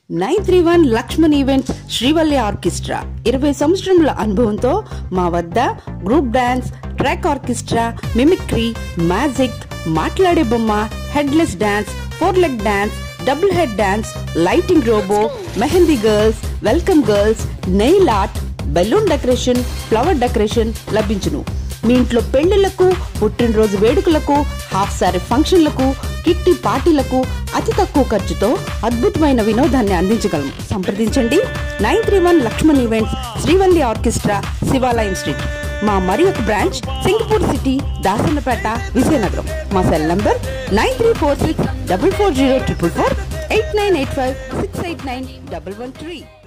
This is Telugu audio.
nine three one Lakshman events Srivalli orchestra ఇరవై సంవత్సరముల అనుభవంతో మా వద్ద group dance track orchestra mimicry magic మాట్లాడే బొమ్మ headless dance four leg dance double head dance lighting robo mehndi girls welcome girls nail art balloon decoration flower decoration లభించును మీ ఇంట్లో పెళ్లిళ్లకు పుట్టినరోజు వేడుకలకు హాఫ్ సారీ ఫంక్షన్లకు కిట్టి పార్టీలకు అతి తక్కువ ఖర్చుతో అద్భుతమైన వినోదాన్ని అందించగలము సంప్రదించండి nine three one Lakshman events Srivalli orchestra Sivalayam street మా మరి ఒక branch Singapore city Dasannapeta Vizianagaram మా cell number nine three four six double four zero triple four eight nine eight five six eight nine double one three